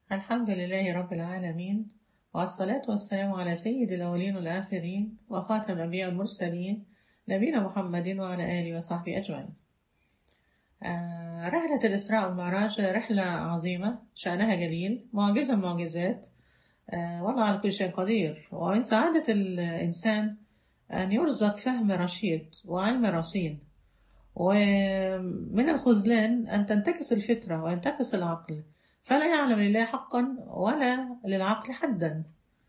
الحمد لله رب العالمين والصلاة والسلام على سيد الأولين والآخرين وخاتم الأنبياء والمرسلين نبينا محمد وعلى آله وصحبه أجمعين آه، رحلة الإسراء والمعراج رحلة عظيمة شأنها جليل معجزة من المعجزات آه، والله على كل شيء قدير ومن سعادة الإنسان أن يرزق فهم رشيد وعلم رصين ومن الخذلان أن تنتكس الفطرة وينتكس العقل فلا يعلم لله حقا ولا للعقل حدا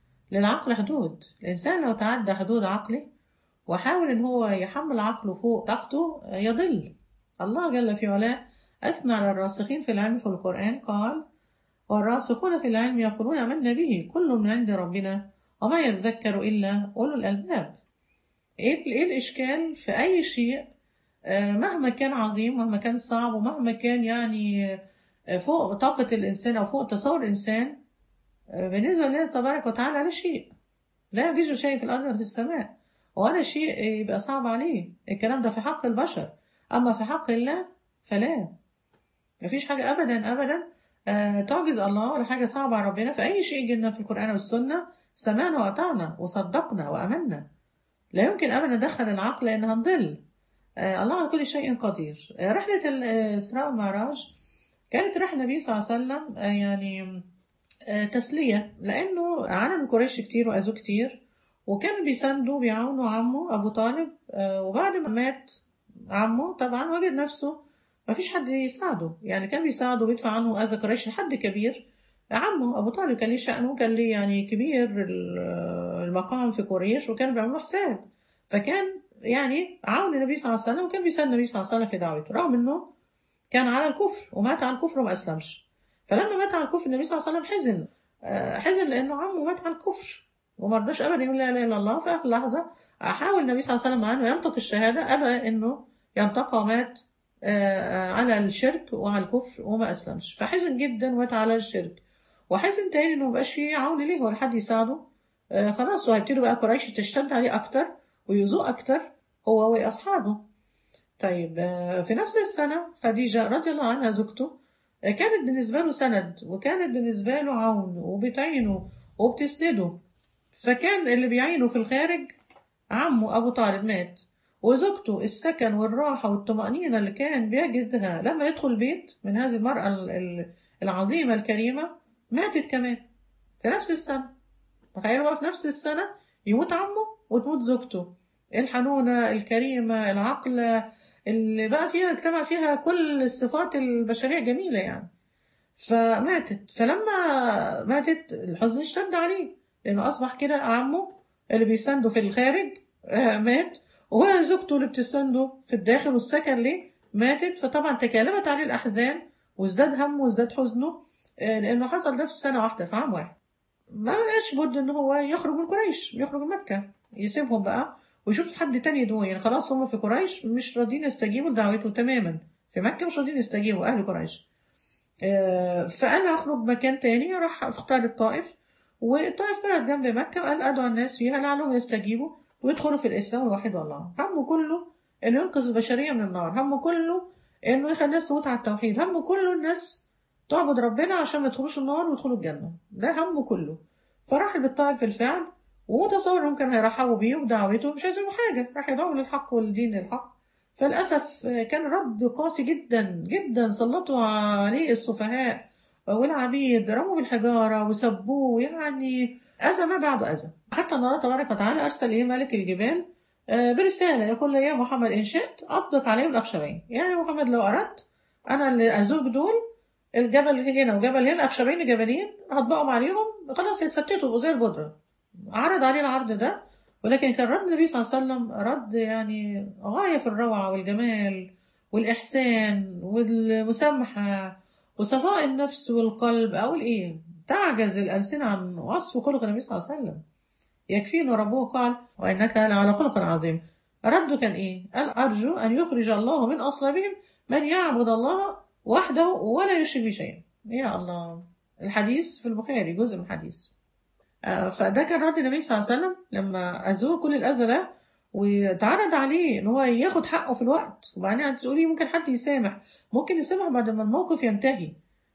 للعقل حدود الإنسان لو تعدى حدود عقله وحاول إن هو يحمل عقله فوق طاقته يضل الله جل في علاه أثنى على الراسخين في العلم في القرآن قال والراسخون في العلم يقولون آمنا به كل من عند ربنا وما يذكر إلا أولو الألباب إيه إيه الإشكال في أي شيء آه، مهما كان عظيم مهما كان صعب ومهما كان يعني آه، فوق طاقة الإنسان أو فوق تصور الإنسان آه، بالنسبة لله تبارك وتعالى لا شيء لا يجوز شيء في الأرض ولا في السماء ولا شيء يبقى صعب عليه الكلام ده في حق البشر أما في حق الله فلا مفيش حاجة أبدا أبدا آه، تعجز الله ولا حاجة صعبة على ربنا في أي شيء جبنا في القرآن والسنة سمعنا وأطعنا وصدقنا وأمنا لا يمكن أبدا ندخل العقل لأن هنضل آه، الله على كل شيء قدير آه، رحلة الإسراء والمعراج كانت رحلة النبي صلى الله عليه وسلم آه، يعني آه، تسلية لأنه عانى من قريش كتير وأذوه كتير وكانوا بيساندوا بيعاونوا عمه أبو طالب آه، وبعد ما مات عمه طبعا وجد نفسه مفيش حد يساعده يعني كان بيساعده ويدفع عنه أذى قريش لحد كبير عمه أبو طالب كان ليه شأنه كان ليه يعني كبير ال- المقام في قريش وكانوا بيعملوا حساب فكان يعني عاون النبي صلى الله عليه وسلم وكان بيساعد النبي صلى الله عليه وسلم في دعوته رغم انه كان على الكفر ومات على الكفر وما اسلمش فلما مات على الكفر النبي صلى الله عليه وسلم حزن آه، حزن لانه عمه مات على الكفر وما رضاش ابدا يقول لا اله الا الله في اخر لحظه حاول النبي صلى الله عليه وسلم انه ينطق الشهاده ابى انه ينطقها ومات آه، على الشرك وعلى الكفر وما اسلمش فحزن جدا ومات على الشرك وحزن تاني انه مبقاش فيه عون ليه ولا حد يساعده آه، خلاص وهيبتدوا بقى قريش تشتد عليه اكتر ويؤذوه اكتر هو واصحابه طيب آه، في نفس السنة خديجة رضي الله عنها زوجته آه، كانت بالنسبة له سند وكانت بالنسبة له عون وبتعينه وبتسنده فكان اللي بيعينه في الخارج عمه أبو طالب مات وزوجته السكن والراحة والطمأنينة اللي كان بيجدها لما يدخل البيت من هذه المرأة ال- ال- العظيمة الكريمة ماتت كمان في نفس السنة تخيلوا بقى في نفس السنة يموت عمه وتموت زوجته الحنونة الكريمة العاقلة اللي بقى فيها اجتمع فيها كل الصفات البشرية جميلة يعني فماتت فلما ماتت الحزن اشتد عليه لأنه أصبح كده عمه اللي بيسنده في الخارج آه، مات وزوجته اللي بتسنده في الداخل والسكن ليه ماتت فطبعا تكالبت عليه الأحزان وازداد همه وازداد حزنه آه، لأنه حصل ده في سنة واحدة في عام واحد ما بقاش بد ان هو يخرج من قريش يخرج من مكة يسيبهم بقى ويشوف حد تاني يدعوه يعني خلاص هم في قريش مش راضيين يستجيبوا لدعوته تماما في مكة مش راضيين يستجيبوا أهل قريش آه، فأنا أخرج مكان تاني راح اختار الطائف والطائف بلد جنب مكة وقال أدعو الناس فيها لعلهم يستجيبوا ويدخلوا في الإسلام ويوحدوا الله همه كله إنه ينقذ البشرية من النار همه كله إنه يخلي الناس تموت على التوحيد همه كله الناس تعبد ربنا عشان ما يدخلوش النار ويدخلوا الجنة ده همه كله فراح بالطائف بالفعل ومتصور انهم كانوا هيرحبوا بيه وبدعوته مش عايزين حاجة راح يدعوا للحق والدين الحق فللأسف كان رد قاسي جدا جدا سلطوا عليه السفهاء والعبيد رموا بالحجارة وسبوه يعني أذى ما بعده أذى حتى ان الله تبارك وتعالى أرسل إيه ملك الجبال آه، برسالة يقول له يا محمد إن شئت أطلق عليهم الأخشبين يعني يا محمد لو أردت أنا اللي أزوج دول الجبل هنا وجبل هنا أخشبين جبلين هطبقهم عليهم خلاص يتفتتوا زي البودرة عرض عليه العرض ده ولكن كان رد النبي صلى الله عليه وسلم رد يعني غاية في الروعة والجمال والإحسان والمسامحة وصفاء النفس والقلب أقول إيه تعجز الألسنة عن وصف خلق النبي صلى الله عليه وسلم يكفي أن ربه قال وإنك لعلى خلق عظيم رده كان إيه قال أرجو أن يخرج الله من أصلابهم من يعبد الله وحده ولا يشرك به شيئا يا الله الحديث في البخاري جزء من الحديث آه، فده كان رد النبي صلى الله عليه وسلم لما أذوه كل الأذى ده واتعرض عليه ان هو ياخد حقه في الوقت وبعدين هتقولي ممكن حد يسامح ممكن يسامح بعد ما الموقف ينتهي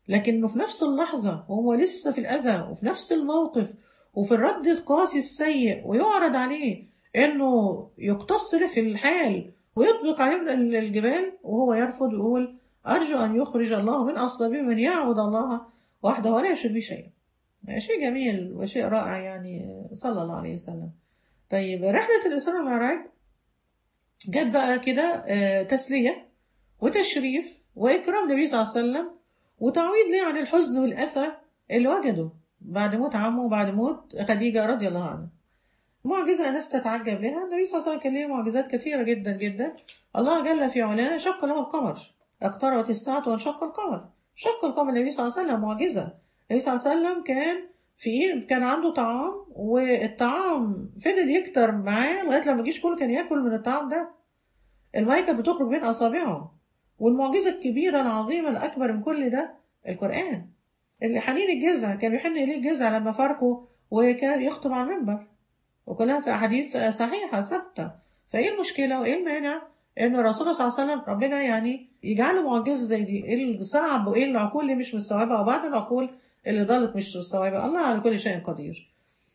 لكنه في نفس اللحظة وهو لسه في الأذى وفي نفس الموقف وفي الرد القاسي السيء ويعرض عليه إنه يقتص له في الحال ويطبق عليه من الجبال وهو يرفض ويقول أرجو أن يخرج الله من أصلابه من يعبد الله وحده ولا يشرك به شيئا شيء جميل وشيء رائع يعني صلى الله عليه وسلم طيب رحلة الإسراء والمعراج جت بقى كده آه، تسلية وتشريف وإكرام النبي صلى الله عليه وسلم وتعويض ليه عن الحزن والأسى اللي وجده بعد موت عمه وبعد موت خديجة رضي الله عنها معجزة ناس تتعجب لها النبي صلى الله عليه وسلم كان ليه معجزات كثيرة جدا جدا الله جل في علاه شق له القمر اقتربت الساعة وانشق القمر شق القمر النبي صلى الله عليه وسلم معجزة النبي صلى الله عليه وسلم كان في ايه كان عنده طعام والطعام فضل يكتر معاه لغايه لما الجيش كله كان ياكل من الطعام ده الميه كانت بتخرج بين اصابعهم والمعجزه الكبيره العظيمه الاكبر من كل ده القران اللي حنين الجذع كان يحن اليه الجذع لما فارقه وكان يخطب على المنبر وكلها في احاديث صحيحه ثابته فايه المشكله وايه المانع ان الرسول صلى الله عليه وسلم ربنا يعني يجعله معجزه زي دي ايه الصعب وايه العقول اللي مش مستوعبه وبعض العقول اللي ضلت مش مستوعبة الله على كل شيء قدير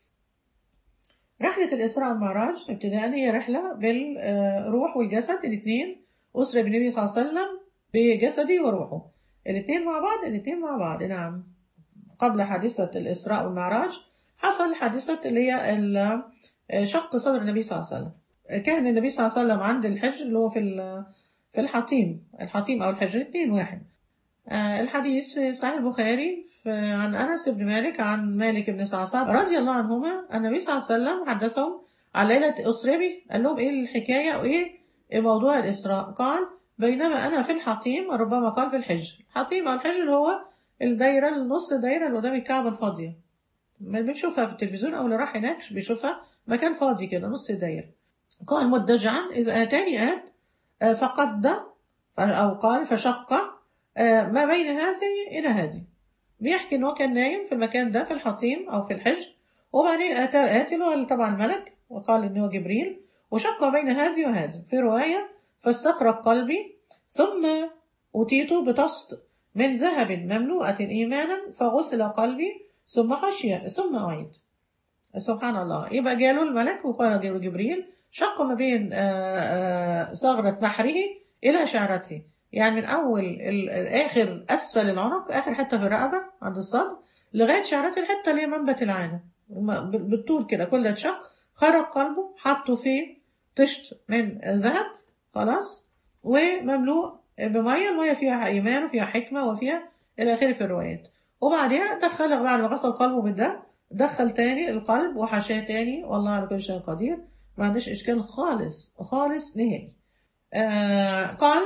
رحلة الإسراء والمعراج ابتداء هي رحلة بالروح والجسد الاثنين أسرة بالنبي صلى الله عليه وسلم بجسده وروحه الاثنين مع بعض الاثنين مع بعض نعم قبل حادثة الإسراء والمعراج حصل حادثة اللي هي ال- شق صدر النبي صلى الله عليه وسلم كان النبي صلى الله عليه وسلم عند الحجر اللي هو في ال- في الحطيم الحطيم أو الحجر الاثنين واحد آه، الحديث في صحيح البخاري في- عن أنس بن مالك عن مالك بن صعصع رضي الله عنهما أن النبي صلى الله عليه وسلم حدثهم عن ليلة أسري به قال لهم إيه الحكاية وإيه موضوع الإسراء قال بينما أنا في الحطيم ربما قال في الحجر الحطيم أو الحجر اللي هو الدايرة النص دايرة اللي قدام الكعبة الفاضية ما بنشوفها في التلفزيون أو اللي راح هناك بيشوفها مكان فاضي كده نص دايرة قال مدجعا إذا آتاني آت آه، فقد أو قال فشق آه، ما بين هذه إلى هذه بيحكي إن هو كان نايم في المكان ده في الحطيم أو في الحجر وبعدين أتى آتي له طبعا ملك وقال إن هو جبريل وشق بين هذه وهذه في رواية فاستقرق قلبي ثم أتيت بطست من ذهب مملوءة إيمانا فغسل قلبي ثم خشية ثم أعيد سبحان الله يبقى جاله الملك وقال جاله جبريل شق ما بين آه، آه، ثغرة نحره إلى شعرته يعني من أول ال- الآخر أسفل العنق آخر حتة في الرقبة عند الصدر لغاية شعرات الحتة اللي هي منبت العانة م- بال- بالطول كده كل ده اتشق خرج قلبه حطه في طشت من ذهب خلاص ومملوء بمية المية فيها إيمان وفيها حكمة وفيها إلى آخره في الروايات وبعدها دخل بعد ما غسل قلبه بالده دخل تاني القلب وحشاه تاني والله على كل شيء قدير ما عندش إشكال خالص خالص نهائي آه قال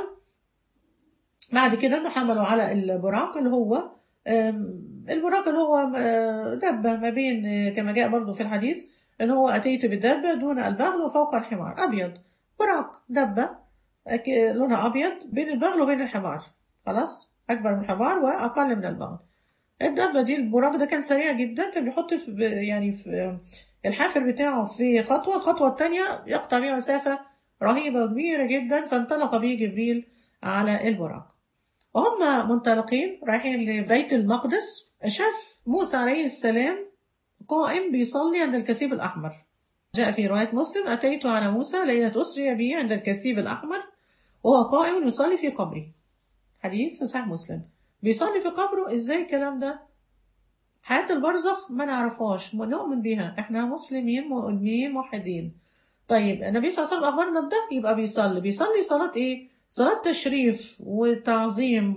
بعد كده انه حملوا على البراق اللي هو آم، البراق اللي هو آه، دبة ما بين آه، كما جاء برضو في الحديث ان هو اتيت بالدبة دون البغل وفوق الحمار ابيض براق دبة آه، ك- لونها ابيض بين البغل وبين الحمار خلاص اكبر من الحمار واقل من البغل الدبة دي البراق ده كان سريع جدا كان بيحط في يعني في الحافر بتاعه في خطوة الخطوة التانية يقطع بيها مسافة رهيبة وكبيرة جدا فانطلق به جبريل على البراق وهم منطلقين رايحين لبيت المقدس شاف موسى عليه السلام قائم بيصلي عند الكثيب الأحمر جاء في رواية مسلم أتيت على موسى ليلة أسري بي عند الكثيب الأحمر وهو قائم يصلي في قبره حديث في صحيح مسلم بيصلي في قبره ازاي الكلام ده حياة البرزخ ما نعرفهاش نؤمن بيها احنا مسلمين مؤمنين موحدين طيب النبي صلى الله عليه وسلم أخبرنا بده يبقى بيصلي بيصلي صلاة إيه؟ صلاة تشريف وتعظيم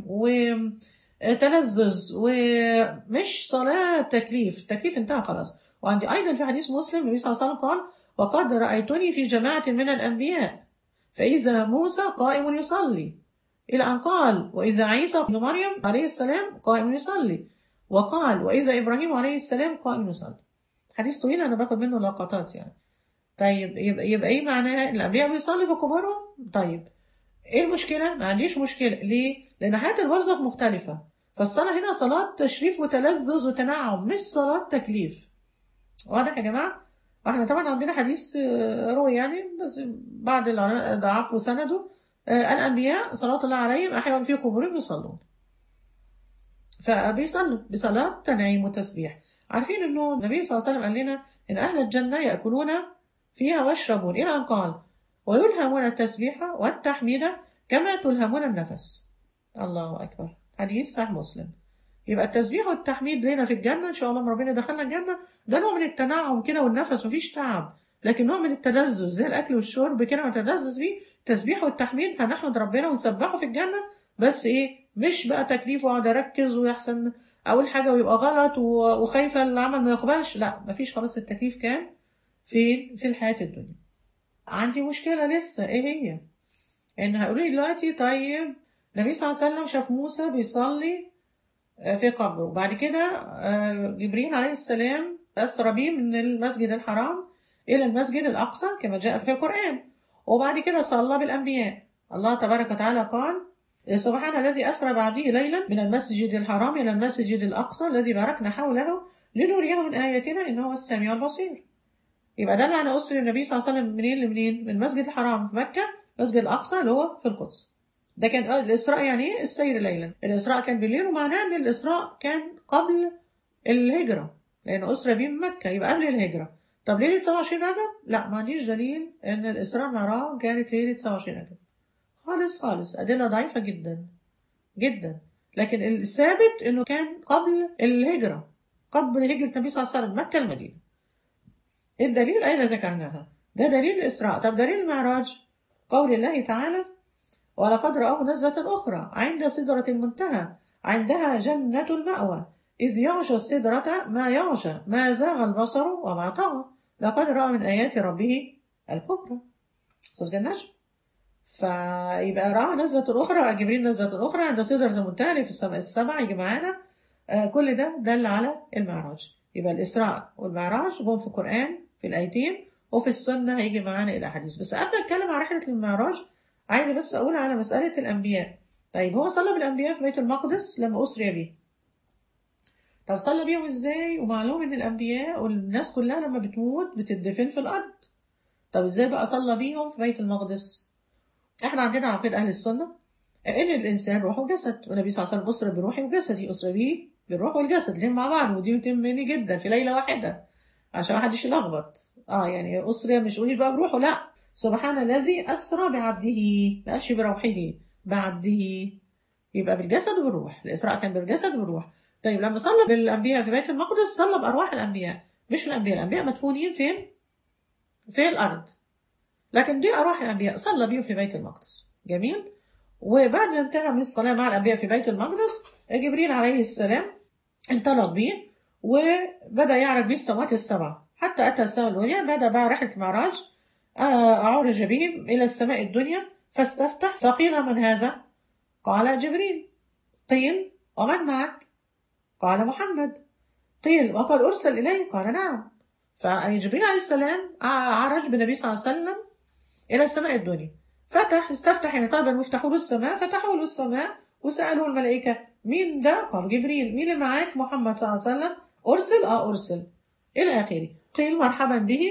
وتلذذ ومش صلاة تكليف التكليف انتهى خلاص وعندي أيضا في حديث مسلم النبي صلى الله عليه وسلم قال وقد رأيتني في جماعة من الأنبياء فإذا موسى قائم يصلي إلى أن قال وإذا عيسى بن مريم عليه السلام قائم يصلي وقال وإذا إبراهيم عليه السلام قائم يصلي حديث طويل أنا باخد منه لقطات يعني طيب يبقى, يبقى ايه معناها الانبياء بيصلي بكبارهم طيب ايه المشكله ما عنديش مشكله ليه لان حياه البرزخ مختلفه فالصلاه هنا صلاه تشريف وتلذذ وتنعم مش صلاه تكليف واضح يا جماعه واحنا طبعا عندنا حديث آه، روي يعني بس بعض العلماء ضعفوا سنده آه، الانبياء صلوات الله عليهم احيانا في قبورهم يصلون فبيصلوا بصلاة تنعيم وتسبيح عارفين انه النبي صلى الله عليه وسلم قال لنا ان اهل الجنة يأكلون فيها ويشربون الى ان قال ويلهمون التسبيح والتحميد كما تلهمون النفس الله اكبر حديث صحيح مسلم يبقى التسبيح والتحميد لنا في الجنة إن شاء الله ربنا دخلنا الجنة ده نوع من التنعم كده والنفس مفيش تعب لكن نوع من التلذذ زي الأكل والشرب كده نتلذذ بيه التسبيح والتحميد هنحمد ربنا ونسبحه في الجنة بس إيه مش بقى تكليف وأقعد أركز ويحسن أول حاجة ويبقى غلط وخايفة العمل ما يقبلش لا مفيش خلاص التكليف كان في في الحياة الدنيا عندي مشكلة لسه إيه هي؟ إن هيقولوا لي دلوقتي طيب النبي صلى الله عليه وسلم شاف موسى بيصلي في قبره وبعد كده جبريل عليه السلام أسرى به من المسجد الحرام إلى المسجد الأقصى كما جاء في القرآن وبعد كده صلى بالأنبياء الله تبارك وتعالى قال سبحان الذي أسرى بعبده ليلا من المسجد الحرام إلى المسجد الأقصى الذي باركنا حوله لنريه من آياتنا إنه هو السميع البصير يبقى ده معنى أسر النبي صلى الله عليه وسلم منين لمنين من المسجد الحرام في مكة المسجد الأقصى اللي هو في القدس ده كان الإسراء يعني إيه؟ السير ليلا الإسراء كان بالليل ومعناه إن الإسراء كان قبل الهجرة لأن أسرى بيه من مكة يبقى قبل الهجرة طب ليلة 27 رجب؟ لا ما عنديش دليل إن الإسراء والمعراج كانت ليلة 27 رجب خالص خالص أدلة ضعيفة جدا جدا لكن الثابت إنه كان قبل الهجرة قبل هجرة النبي صلى الله عليه وسلم مكة المدينة الدليل أين ذكرناها؟ ده دليل الإسراء طب دليل المعراج قول الله تعالى ولقد رآه نزلة أخرى عند سدرة المنتهى عندها جنة المأوى إذ يغشى السدرة ما يغشى ما زاغ البصر وما طغى لقد رأى من آيات ربه الكبرى سورة النجم فيبقى رأى نزلة أخرى جبريل نزلة أخرى عند سدرة المنتهى في السماء السبع يجي معانا آه كل ده دل على المعراج يبقى الإسراء والمعراج جم في القرآن في الآيتين وفي السنة هيجي معانا إلى حديث بس قبل أتكلم عن رحلة المعراج عايزة بس أقول على مسألة الأنبياء طيب هو صلى بالأنبياء في بيت المقدس لما أسري به طب صلى بيهم إزاي ومعلوم إن الأنبياء والناس كلها لما بتموت بتدفن في الأرض طب إزاي بقى صلى بيهم في بيت المقدس إحنا عندنا عقيدة أهل السنة إن الإنسان روح وجسد والنبي صلى الله عليه وسلم أسرى بروحي وجسدي أسرى بيه بالروح والجسد الاتنين مع بعض ودي تهمني جدا في ليلة واحدة عشان محدش يلخبط اه يعني أسرى مش قوليش بقى بروحه لأ سبحان الذي أسرى بعبده ما قالش بروحه بعبده يبقى بالجسد والروح الإسراء كان بالجسد والروح طيب لما صلى بالأنبياء في بيت المقدس صلى بأرواح الأنبياء مش الأنبياء الأنبياء مدفونين فين؟ في الأرض لكن دي أرواح الأنبياء صلى بيهم في بيت المقدس جميل وبعد ما انتهى من الصلاة مع الأنبياء في بيت المقدس جبريل عليه السلام انطلق بيه وبدأ يعرف بيه السماوات السبع حتى أتى السماء العليا بدأ بقى رحلة المعراج عرج بهم إلى السماء الدنيا فاستفتح فقيل من هذا قال جبريل قيل ومن معك قال محمد قيل وقد أرسل إليه قال نعم فجبريل عليه السلام عرج بالنبي صلى الله عليه وسلم إلى السماء الدنيا فتح استفتح يعني طلب المفتاح له السماء فتحوا له السماء وسألوا الملائكة مين ده؟ قال جبريل مين اللي معاك؟ محمد صلى الله عليه وسلم أرسل؟ آه أرسل إلى آخره قيل مرحبا به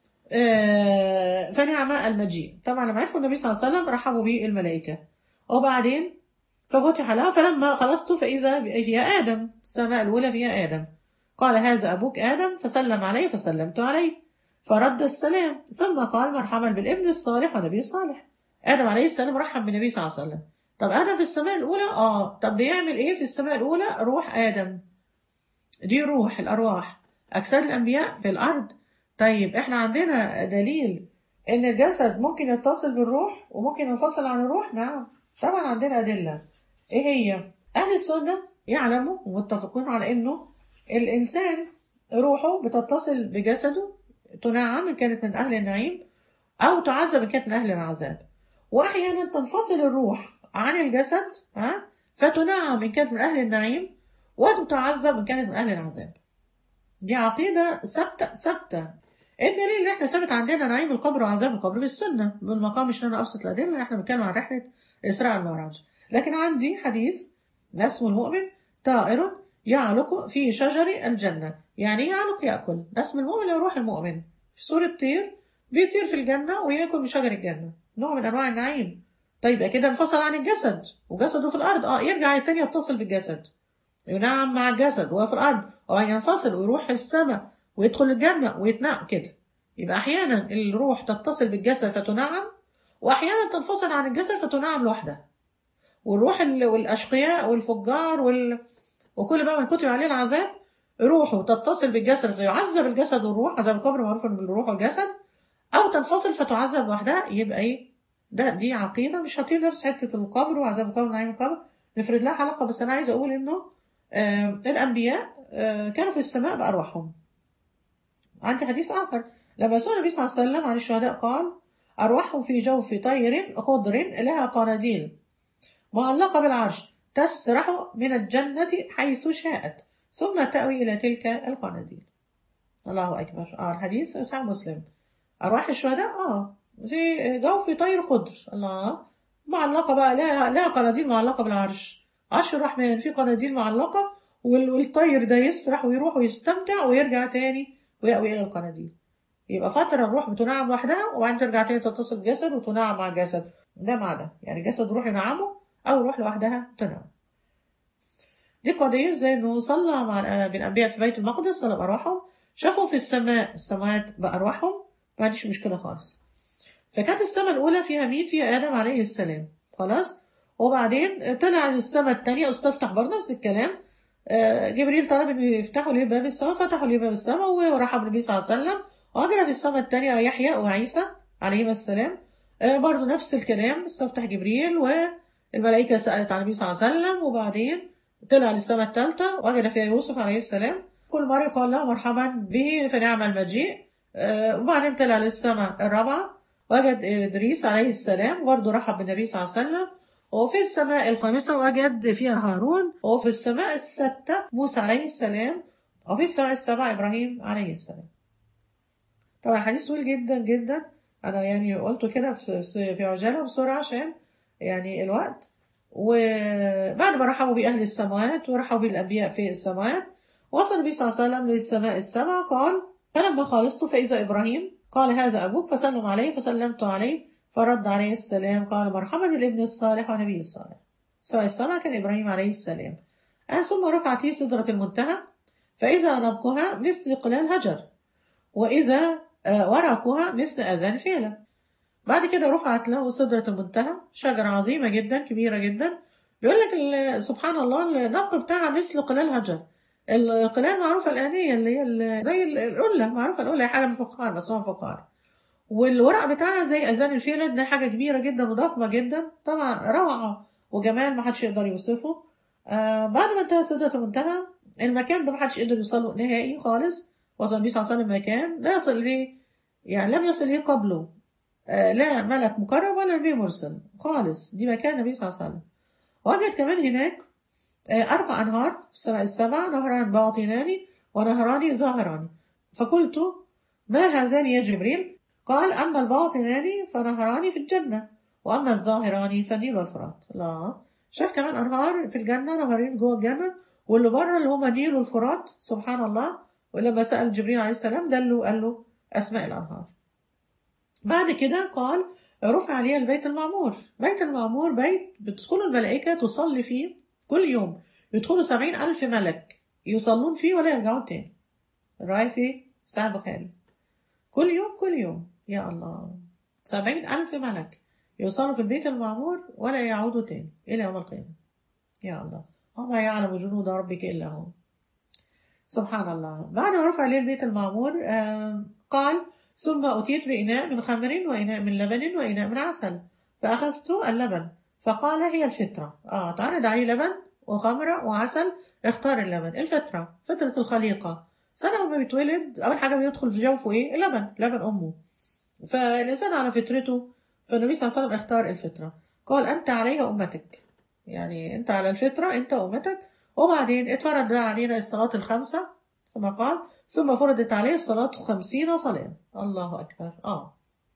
آه فنعم المجيء طبعا لما عرفوا النبي صلى الله عليه وسلم رحبوا به الملائكة وبعدين ففتح لها فلما خلصت فإذا فيها آدم السماء الأولى فيها آدم قال هذا أبوك آدم فسلم عليه فسلمت عليه فرد السلام ثم قال مرحبا بالابن الصالح والنبي الصالح آدم عليه السلام رحب بالنبي صلى الله عليه وسلم طب آدم في السماء الأولى آه طب بيعمل إيه في السماء الأولى روح آدم دي روح الأرواح أجساد الأنبياء في الأرض طيب إحنا عندنا دليل إن الجسد ممكن يتصل بالروح وممكن ينفصل عن الروح نعم طبعا عندنا أدلة إيه هي أهل السنة يعلموا ومتفقون على إنه الإنسان روحه بتتصل بجسده تنعم إن كانت من أهل النعيم أو تعذب إن كانت من أهل العذاب وأحيانا تنفصل الروح عن الجسد ها فتنعم إن كانت من أهل النعيم وتتعذب إن كانت من أهل العذاب دي عقيدة ثابتة ثابتة الدليل اللي احنا ثابت عندنا نعيم القبر وعذاب القبر في السنة بالمقام مش أنا أبسط الأدلة احنا بنتكلم عن رحلة إسراء المعراج لكن عندي حديث اسمه المؤمن طائر يعلق في شجر الجنة يعني يعلق يأكل اسم المؤمن هو روح المؤمن في سورة طير بيطير في الجنة ويأكل من شجر الجنة نوع من أنواع النعيم طيب كده انفصل عن الجسد وجسده في الأرض اه يرجع التاني يتصل بالجسد ينعم مع الجسد وهو في الأرض وبعدين ينفصل ويروح السماء ويدخل الجنة ويتنعم كده يبقى أحيانا الروح تتصل بالجسد فتنعم وأحيانا تنفصل عن الجسد فتنعم لوحدها والروح ال- والأشقياء والفجار وال... وكل بقى من كتب عليه العذاب روحه تتصل بالجسد فيعذب الجسد والروح عذاب القبر معروف بالروح والجسد أو تنفصل فتعذب لوحدها يبقى إيه ده دي عقيدة مش هطير نفس حتة القبر وعذاب القبر ونعيم القبر نفرد لها حلقة بس أنا عايزة أقول إنه آه الأنبياء آه كانوا في السماء بأرواحهم عندي حديث آخر لما سئل النبي صلى الله عليه وسلم عن الشهداء قال أرواحهم في جوف طير خضر لها قناديل معلقة بالعرش تسرح من الجنة حيث شاءت ثم تأوي إلى تلك القناديل الله أكبر آه الحديث صحيح مسلم أرواح الشهداء آه في جوف طير خضر الله معلقة بقى لها لها قناديل معلقة بالعرش عرش الرحمن في قناديل معلقة وال- والطير ده يسرح ويروح ويستمتع ويرجع تاني ويأوي إلى القناديل يبقى فترة الروح بتنعم لوحدها وبعدين ترجع تاني تتصل بالجسد وتنعم مع الجسد ده مع ده يعني جسد روح ينعمه أو روح لوحدها تنعم دي قضية زي إنه صلى مع الأ- بالأنبياء في بيت المقدس صلى بأرواحهم شافوا في السماء السماوات بأرواحهم ما عنديش مشكلة خالص فكانت السماء الأولى فيها مين؟ فيها آدم عليه السلام خلاص وبعدين طلع للسماء الثانية استفتح برضه نفس الكلام آه، جبريل طلب إنه يفتحوا ليه باب السماء فتحوا ليه باب السماء ورحب النبي صلى الله عليه وسلم وأجرى في السماء الثانية يحيى وعيسى عليهما السلام آه، برضه نفس الكلام استفتح جبريل والملائكة سألت عن النبي صلى الله عليه وسلم وبعدين طلع للسماء الثالثة وجد فيها يوسف عليه السلام كل مرة قال له مرحبا به فنعم المجيء آه، وبعدين طلع للسماء الرابعة وجد إدريس عليه السلام برضه رحب بالنبي صلى الله عليه وسلم وفي السماء الخامسة وجد فيها هارون وفي السماء الستة موسى عليه السلام وفي السماء السبعة إبراهيم عليه السلام طبعا حديث طويل جدا جدا أنا يعني قلته كده في في عجالة بسرعة عشان يعني الوقت وبعد ما رحبوا بأهل السماوات ورحبوا بالأنبياء في السماوات وصل النبي صلى الله عليه وسلم للسماء السبع قال فلما خلصت فإذا إبراهيم قال هذا أبوك فسلم عليه فسلمت عليه فرد عليه السلام قال مرحبا بالابن الصالح ونبي الصالح سواء السمع كان إبراهيم عليه السلام آه ثم رفعت لي سدرة المنتهى فإذا نبقها مثل قلال هجر وإذا آه ورقها مثل أذان فيلة بعد كده رفعت له سدرة المنتهى شجرة عظيمة جدا كبيرة جدا بيقول لك ال- سبحان الله النبق بتاعها مثل قلال هجر القلال معروفة الآنية اللي هي ال- زي ال- القلة معروفة القلة هي حاجة من الفخار بس هو فخار والورق بتاعها زي أذان الفيلة ده حاجة كبيرة جدا وضخمة جدا طبعا روعة وجمال ما حدش يقدر يوصفه آه بعد ما انتهى سدرة المنتهى المكان ده ما حدش قدر يوصله نهائي خالص وصل النبي صلى الله عليه وسلم مكان لا يصل إليه يعني لم يصل إليه قبله آه لا ملك مقرب ولا نبي مرسل خالص دي مكان النبي صلى الله عليه وسلم وجد كمان هناك آه أربع أنهار في السماء السبع نهران باطنان ونهران ظاهران فقلت ما هذان يا جبريل قال أما الباطنان فنهران في الجنة وأما الظاهران فالنيل والفرات لا شاف كمان أنهار في الجنة نهرين جوه الجنة واللي بره اللي هما النيل والفرات سبحان الله ولما سأل جبريل عليه السلام دله قال له أسماء الأنهار بعد كده قال رفع عليها البيت المعمور بيت المعمور بيت بتدخل الملائكة تصلي فيه كل يوم يدخلوا سبعين ألف ملك يصلون فيه ولا يرجعون تاني الرواية في سعد بخاري كل يوم كل يوم يا الله سبعين ألف ملك يوصلوا في البيت المعمور ولا يعودوا تاني إلى يوم القيامة يا الله وما يعلم جنود ربك إلا هو سبحان الله بعد ما رفع عليه البيت المعمور آه قال ثم أتيت بإناء من خمر وإناء من لبن وإناء من عسل فأخذت اللبن فقال هي الفطرة آه تعرض عليه لبن وخمرة وعسل اختار اللبن الفطرة فطرة الخليقة سنة ما بيتولد أول حاجة بيدخل في جوفه إيه اللبن لبن أمه فالإنسان على فطرته فالنبي صلى الله عليه وسلم اختار الفطرة قال أنت علي أمتك يعني أنت على الفطرة أنت أمتك وبعدين اتفرض بقى علينا الصلاة الخمسة ثم قال ثم فرضت عليه الصلاة خمسين صلاة الله أكبر آه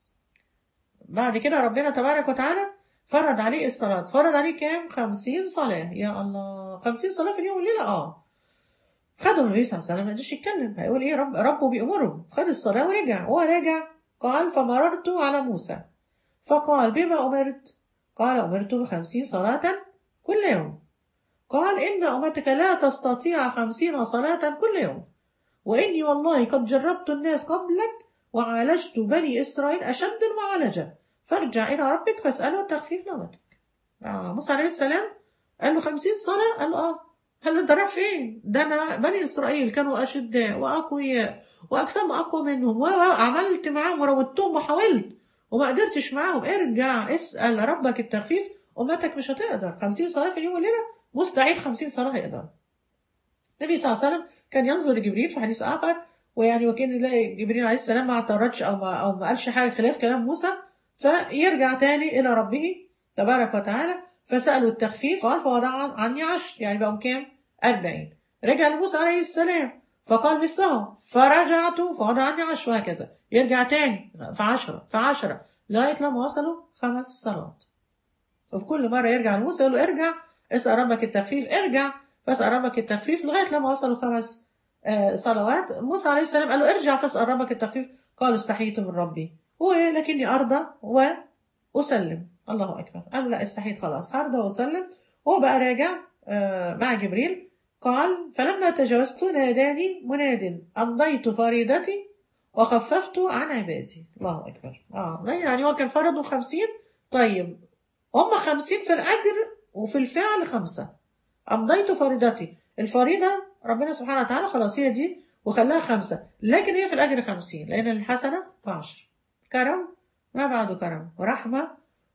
بعد كده ربنا تبارك وتعالى فرض عليه الصلاة فرض عليه كام خمسين صلاة يا الله خمسين صلاة في اليوم والليلة آه خدوا النبي صلى الله عليه وسلم ما قدرش يتكلم هيقول ايه رب ربه بيأمره خد الصلاة ورجع وهو راجع قال فمررت على موسى فقال بما أمرت قال أمرت بخمسين صلاة كل يوم قال إن أمتك لا تستطيع خمسين صلاة كل يوم وإني والله قد جربت الناس قبلك وعالجت بني إسرائيل أشد المعالجة فارجع إلى ربك فاسأله التخفيف لأمتك آه موسى عليه السلام قال له خمسين صلاة قال له آه قال له أنت رايح فين؟ ده أنا بني إسرائيل كانوا أشداء وأقوياء وأجسام أقوى منهم وعملت معاهم وروضتهم وحاولت وما قدرتش معاهم ارجع اسأل ربك التخفيف أمتك مش هتقدر خمسين صلاة في اليوم والليلة مستحيل خمسين صلاة هيقدر النبي صلى الله عليه وسلم كان ينظر لجبريل في حديث آخر ويعني وكان يلاقي جبريل عليه السلام ما اعترضش أو ما, أو ما قالش حاجة خلاف كلام موسى فيرجع تاني إلى ربه تبارك وتعالى فسألوا التخفيف قال فوضع عني عشر يعني بقوا كام؟ أربعين رجع لموسى عليه السلام فقال مثله فرجعت فوضع عني عشر وهكذا يرجع تاني في عشرة في عشرة لغاية لما وصلوا خمس صلوات وفي كل مرة يرجع لموسى يقول له ارجع اسأل ربك التخفيف ارجع فاسأل ربك التخفيف لغاية لما وصلوا خمس آه صلوات موسى عليه السلام قال له ارجع فاسأل ربك التخفيف قال استحييت من ربي ولكني أرضى وأسلم الله أكبر قال له لا استحييت خلاص هرضى وأسلم وهو بقى راجع آه مع جبريل قال فلما تجاوزت ناداني مناد أمضيت فريضتي وخففت عن عبادي الله أكبر آه يعني هو كان فرضه خمسين طيب هم خمسين في الأجر وفي الفعل خمسة أمضيت فريضتي الفريضة ربنا سبحانه وتعالى خلاص هي دي وخلاها خمسة لكن هي في الأجر خمسين لأن الحسنة بعشر كرم ما بعده كرم ورحمة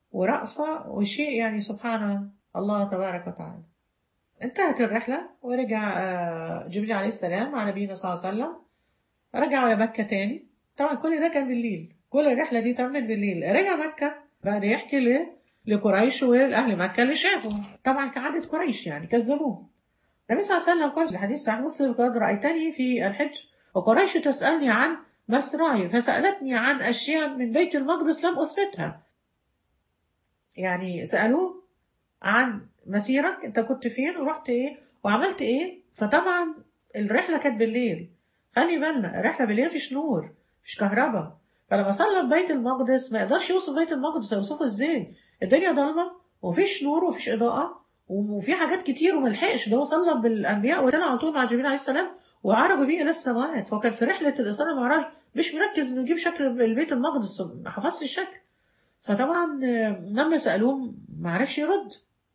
ورأفة وشيء يعني سبحان الله تبارك وتعالى انتهت الرحلة ورجع جبريل عليه السلام على نبينا صلى الله عليه وسلم رجع على مكة تاني طبعا كل ده كان بالليل كل الرحلة دي تمت بالليل رجع مكة بعد يحكي ليه لقريش ولأهل مكة اللي شافوا طبعا كعادة قريش يعني كذبوه النبي صلى الله عليه وسلم قال في الحديث صحيح مسلم قد رأيتني في الحج وقريش تسألني عن مسراي فسألتني عن أشياء من بيت المقدس لم أثبتها يعني سألوه عن مسيرك انت كنت فين ورحت ايه وعملت ايه فطبعا الرحلة كانت بالليل خلي بالنا الرحلة بالليل مفيش نور مفيش كهرباء فلما صلى بيت المقدس ما يقدرش يوصف بيت المقدس هيوصفه ازاي الدنيا ضلمه ومفيش نور ومفيش اضاءه وفي حاجات كتير وملحقش ده هو صلى بالانبياء وطلع على طول مع جبريل عليه السلام وعرجوا بيه الى السماوات فهو كان في رحله الاسراء والمعراج مش مركز انه يجيب شكل البيت المقدس ما حفظش الشكل فطبعا لما سالوه ما عرفش يرد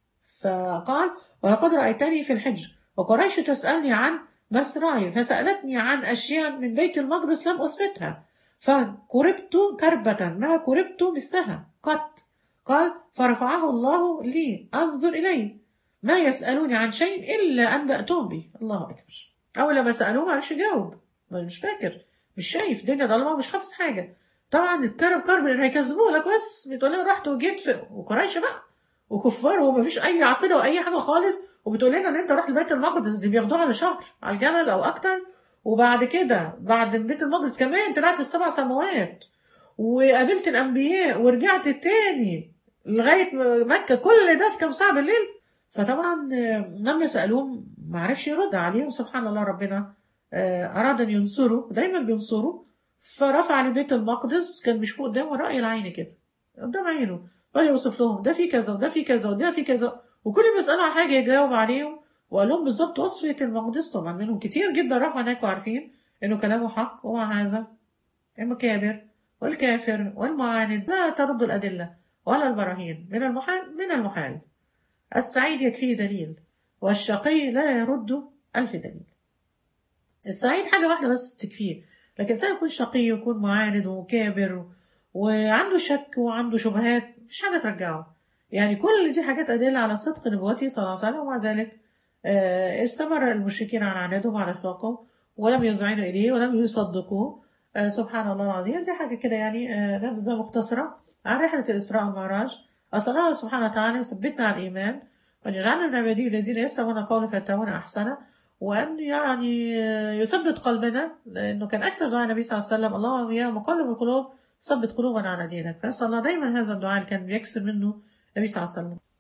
فقال ولقد رايتني في الحج وقريش تسالني عن مسراي فسالتني عن اشياء من بيت المقدس لم اثبتها فكربت كربة ما كربت مثلها قط قال فرفعه الله لي أنظر إليه ما يسألوني عن شيء إلا أنبأتهم به الله أكبر أول لما سألوه معرفش يجاوب مش فاكر مش شايف الدنيا ضلمة مش حافظ حاجة طبعا الكرب كرب اللي هيكذبوه لك بس بتقول لنا رحت وجيت في وقريش بقى وكفار ومفيش أي عقيدة وأي حاجة خالص وبتقول لنا إن أنت رحت بيت المقدس دي بياخدوها على شهر على الجمل أو أكتر وبعد كده بعد بيت المقدس كمان طلعت السبع سماوات وقابلت الانبياء ورجعت تاني لغايه مكه كل ده في كام ساعه بالليل فطبعا لما سالوه ما عرفش يرد عليهم سبحان الله ربنا اراد ان ينصره دايما بينصره فرفع لبيت المقدس كان مش فوق قدامه راي العين كده قدام عينه قال يوصف لهم ده في كذا وده في كذا وده في كذا وكل ما يسالوا عن حاجه يجاوب عليهم وقال لهم بالظبط وصفة المقدس طبعا منهم كتير جدا راحوا هناك وعارفين انه كلامه حق ومع هذا المكابر والكافر والمعاند لا ترد الأدلة ولا البراهين من المحال من المحال السعيد يكفيه دليل والشقي لا يرد ألف دليل السعيد حاجة واحدة بس تكفيه لكن الإنسان يكون شقي ويكون معاند وكابر وعنده شك وعنده شبهات مفيش حاجة ترجعه يعني كل دي حاجات أدلة على صدق نبوته صلى الله عليه وسلم ومع ذلك استمر المشركين على عنادهم على إطلاقهم ولم يذعنوا إليه ولم يصدقوه سبحان الله العظيم دي حاجة كده يعني نبذة مختصرة عن رحلة الإسراء والمعراج أسأل الله سبحانه وتعالى يثبتنا على الإيمان وأن يجعلنا من عباده الذين يستمعون قولا فيتبعون أحسنه وأن يعني يثبت قلبنا لأنه كان أكثر دعاء النبي صلى الله عليه وسلم اللهم يا مقلب القلوب ثبت قلوبنا على دينك فأسأل الله دايما هذا الدعاء اللي كان بيكسر منه النبي صلى الله عليه وسلم